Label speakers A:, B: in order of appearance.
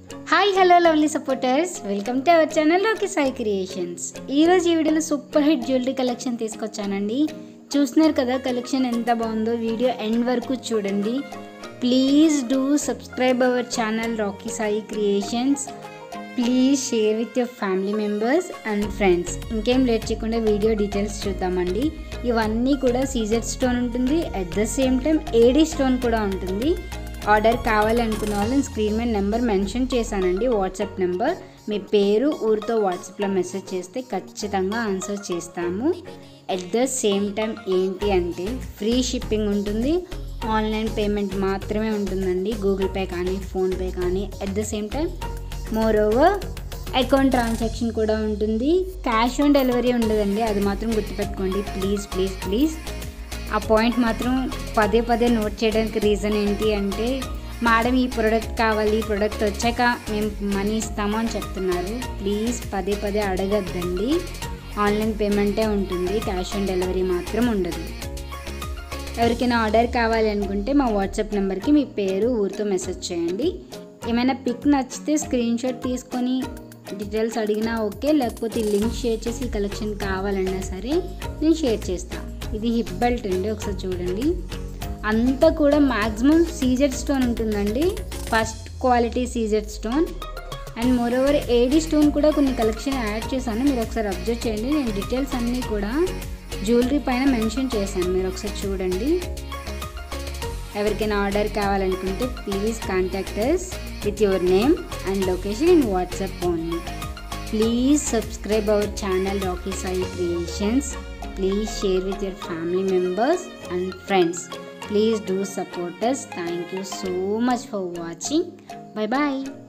A: hi hello lovely supporters welcome to our channel లోకి Sai creations ఈరోజు ఈ వీడియోలో సూపర్ హిట్ జ్యువెలరీ కలెక్షన్ తీసుకొచ్చానండి చూస్తున్నారు కదా కలెక్షన్ ఎంత బాగుందో వీడియో ఎండ్ వరకు చూడండి please do subscribe our channel Rocky Sai creations please share with your family members and friends ఇంకేం లేట్ చేయకుండా వీడియో డీటెయిల్స్ చూద్దామండి ఇవన్నీ కూడా సీజర్ స్టోన్ ఉంటుంది at the same time AD stone కూడా ఉంటుంది ఆర్డర్ కావాలి అనుకున్న వాళ్ళని స్క్రీన్ మీద నెంబర్ మెన్షన్ చేశానండి వాట్సాప్ నెంబర్ మీ పేరు ఊరితో వాట్సాప్లో మెసేజ్ చేస్తే ఖచ్చితంగా ఆన్సర్ చేస్తాము అట్ ద సేమ్ టైం ఏంటి అంటే ఫ్రీ షిప్పింగ్ ఉంటుంది ఆన్లైన్ పేమెంట్ మాత్రమే ఉంటుందండి గూగుల్ పే కానీ ఫోన్పే కానీ at the same time moreover account transaction కూడా ఉంటుంది క్యాష్ ఆన్ డెలివరీ ఉండదండి అది మాత్రం గుర్తుపెట్టుకోండి ప్లీజ్ ప్లీజ్ ప్లీజ్ ఆ పాయింట్ మాత్రం పదే పదే నోట్ చేయడానికి రీజన్ ఏంటి అంటే మేడం ఈ ప్రోడక్ట్ కావాలి ఈ ప్రోడక్ట్ వచ్చాక మేము మనీ ఇస్తాము అని చెప్తున్నారు ప్లీజ్ పదే పదే అడగద్దండి ఆన్లైన్ పేమెంటే ఉంటుంది క్యాష్ ఆన్ డెలివరీ మాత్రం ఉండదు ఎవరికైనా ఆర్డర్ కావాలి అనుకుంటే మా వాట్సాప్ నెంబర్కి మీ పేరు ఊరితో మెసేజ్ చేయండి ఏమైనా పిక్ నచ్చితే స్క్రీన్ షాట్ తీసుకొని డీటెయిల్స్ అడిగినా ఓకే లేకపోతే లింక్ షేర్ చేసి ఈ కలెక్షన్ కావాలన్నా సరే నేను షేర్ చేస్తాను ఇది హిప్ బెల్ట్ అండి ఒకసారి చూడండి అంతా కూడా మ్యాక్సిమం సీజెడ్ స్టోన్ ఉంటుందండి first quality CZ stone and moreover AD stone కూడా కొన్ని కలెక్షన్ యాడ్ చేశాను మీరు ఒకసారి అబ్జర్వ్ చేయండి నేను డీటెయిల్స్ అన్నీ కూడా జ్యువెలరీ పైన మెన్షన్ చేశాను మీరు ఒకసారి చూడండి ఎవరికైనా ఆర్డర్ కావాలనుకుంటే please contact us with your name and location in WhatsApp only please subscribe our channel Rocky Sai creations please share with your family members and friends please do support us thank you so much for watching bye bye